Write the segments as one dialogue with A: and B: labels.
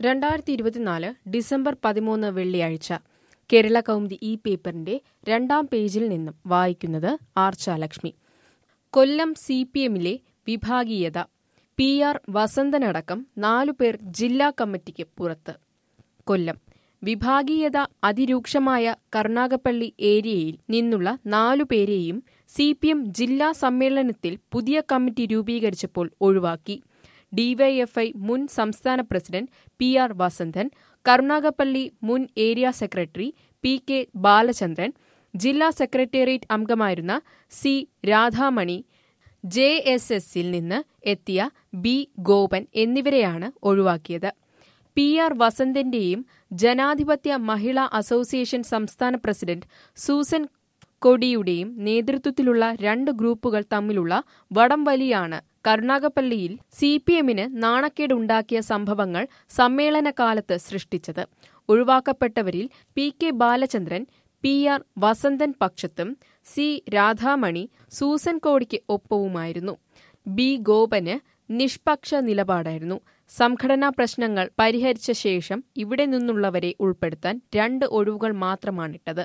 A: രണ്ടായിരത്തി ഇരുപത്തിനാല് ഡിസംബർ പതിമൂന്ന് വെള്ളിയാഴ്ച കേരള കൗമുദി ഈ പേപ്പറിന്റെ രണ്ടാം പേജിൽ നിന്നും വായിക്കുന്നത് ആർച്ചാലക്ഷ്മി കൊല്ലം സി പി എമ്മിലെ വിഭാഗീയത പി ആർ വസന്തനടക്കം നാലുപേർ ജില്ലാ കമ്മിറ്റിക്ക് പുറത്ത് കൊല്ലം വിഭാഗീയത അതിരൂക്ഷമായ കർണാകപ്പള്ളി ഏരിയയിൽ നിന്നുള്ള നാലുപേരെയും സി പി എം ജില്ലാ സമ്മേളനത്തിൽ പുതിയ കമ്മിറ്റി രൂപീകരിച്ചപ്പോൾ ഒഴിവാക്കി ഡിവൈഎഫ്ഐ മുൻ സംസ്ഥാന president P R Vasanthan Karunagappally മുൻ area secretary P K Balachandran ജില്ലാ സെക്രട്ടേറിയറ്റ് അംഗമായിരുന്ന സി രാധാമണി ജെ എസ് എസിൽ നിന്ന് എത്തിയ ബി ഗോപൻ എന്നിവരെയാണ് ഒഴിവാക്കിയത് പി ആർ വസന്തന്റെയും ജനാധിപത്യ മഹിളാ അസോസിയേഷൻ സംസ്ഥാന പ്രസിഡന്റ് സൂസൻ കൊടിയുടെയും നേതൃത്വത്തിലുള്ള രണ്ട് ഗ്രൂപ്പുകൾ തമ്മിലുള്ള വടംവലിയാണ് കരുണാകപ്പള്ളിയിൽ സി പി എമ്മിന് നാണക്കേടുണ്ടാക്കിയ സംഭവങ്ങൾ സമ്മേളനകാലത്ത് സൃഷ്ടിച്ചത് ഒഴിവാക്കപ്പെട്ടവരിൽ P K Balachandran P R Vasanthan പക്ഷത്തും സി രാധാമണി സൂസൻ കോടിക്ക് ഒപ്പവുമായിരുന്നു ബി ഗോപന് നിഷ്പക്ഷ നിലപാടായിരുന്നു സംഘടനാ പ്രശ്നങ്ങൾ പരിഹരിച്ച ശേഷം ഇവിടെ നിന്നുള്ളവരെ ഉൾപ്പെടുത്താൻ രണ്ട് ഒഴിവുകൾ മാത്രമാണിട്ടത്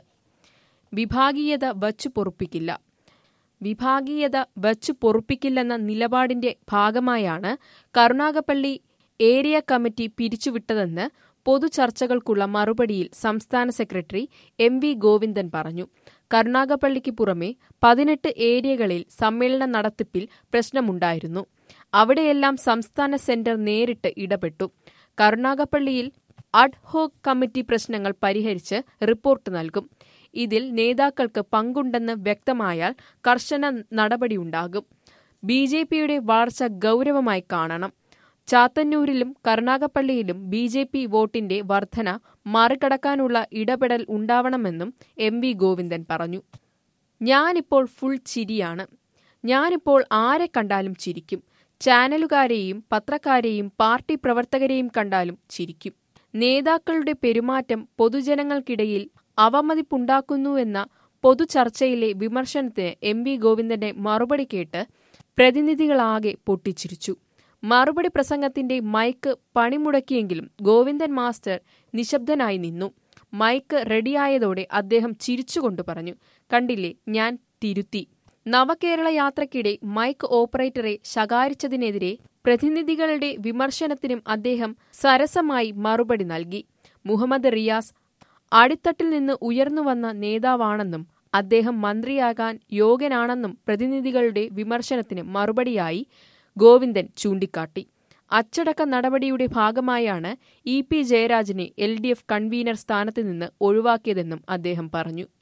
A: വിഭാഗീയത വച്ചു പൊറുപ്പിക്കില്ല വിഭാഗീയത വച്ചു പൊറുപ്പിക്കില്ലെന്ന നിലപാടിന്റെ ഭാഗമായാണ് കരുണാകപ്പള്ളി ഏരിയ കമ്മിറ്റി പിരിച്ചുവിട്ടതെന്ന് പൊതുചർച്ചകൾക്കുള്ള മറുപടിയിൽ സംസ്ഥാന സെക്രട്ടറി എം വി ഗോവിന്ദൻ പറഞ്ഞു കരുണാകപ്പള്ളിക്ക് പുറമെ പതിനെട്ട് ഏരിയകളിൽ സമ്മേളന നടത്തിപ്പിൽ പ്രശ്നമുണ്ടായിരുന്നു അവിടെയെല്ലാം സംസ്ഥാന സെന്റർ നേരിട്ട് ഇടപെട്ടു കരുണാകപ്പള്ളിയിൽ അഡ്ഹോക് കമ്മിറ്റി പ്രശ്നങ്ങൾ പരിഹരിച്ച് റിപ്പോർട്ട് നൽകും ഇതിൽ നേതാക്കൾക്ക് പങ്കുണ്ടെന്ന് വ്യക്തമായാൽ കർശന നടപടിയുണ്ടാകും ബി ജെ പിയുടെ വളർച്ച ഗൗരവമായി കാണണം ചാത്തന്നൂരിലും കരുണാകപ്പള്ളിയിലും ബി ജെ പി വോട്ടിന്റെ വർധന മറികടക്കാനുള്ള ഇടപെടൽ ഉണ്ടാവണമെന്നും എം വി ഗോവിന്ദൻ പറഞ്ഞു ഞാനിപ്പോൾ ഫുൾ ചിരിയാണ് ഞാനിപ്പോൾ ആരെ കണ്ടാലും ചിരിക്കും ചാനലുകാരെയും പത്രക്കാരെയും പാർട്ടി പ്രവർത്തകരെയും കണ്ടാലും ചിരിക്കും നേതാക്കളുടെ പെരുമാറ്റം പൊതുജനങ്ങൾക്കിടയിൽ അവമതിപ്പുണ്ടാക്കുന്നുവെന്ന പൊതുചർച്ചയിലെ വിമർശനത്തിന് എം വി ഗോവിന്ദന്റെ മറുപടി കേട്ട് പ്രതിനിധികളാകെ പൊട്ടിച്ചിരിച്ചു മറുപടി പ്രസംഗത്തിന്റെ മൈക്ക് പണിമുടക്കിയെങ്കിലും ഗോവിന്ദൻ മാസ്റ്റർ നിശബ്ദനായി നിന്നു മൈക്ക് റെഡിയായതോടെ അദ്ദേഹം ചിരിച്ചുകൊണ്ട് പറഞ്ഞു കണ്ടില്ലേ ഞാൻ തിരുത്തി നവകേരള യാത്രയ്ക്കിടെ മൈക്ക് ഓപ്പറേറ്ററെ ശകാരിച്ചതിനെതിരെ പ്രതിനിധികളുടെ വിമർശനത്തിനും അദ്ദേഹം സരസമായി മറുപടി നൽകി മുഹമ്മദ് റിയാസ് അടിത്തട്ടിൽ നിന്ന് ഉയർന്നുവന്ന നേതാവാണെന്നും അദ്ദേഹം മന്ത്രിയാകാൻ യോഗ്യനാണെന്നും പ്രതിനിധികളുടെ വിമർശനത്തിന് മറുപടിയായി ഗോവിന്ദൻ ചൂണ്ടിക്കാട്ടി അച്ചടക്ക നടപടിയുടെ ഭാഗമായാണ് ഇ പി ജയരാജനെ എൽ ഡി എഫ് കൺവീനർ സ്ഥാനത്ത് നിന്ന് ഒഴിവാക്കിയതെന്നും അദ്ദേഹം പറഞ്ഞു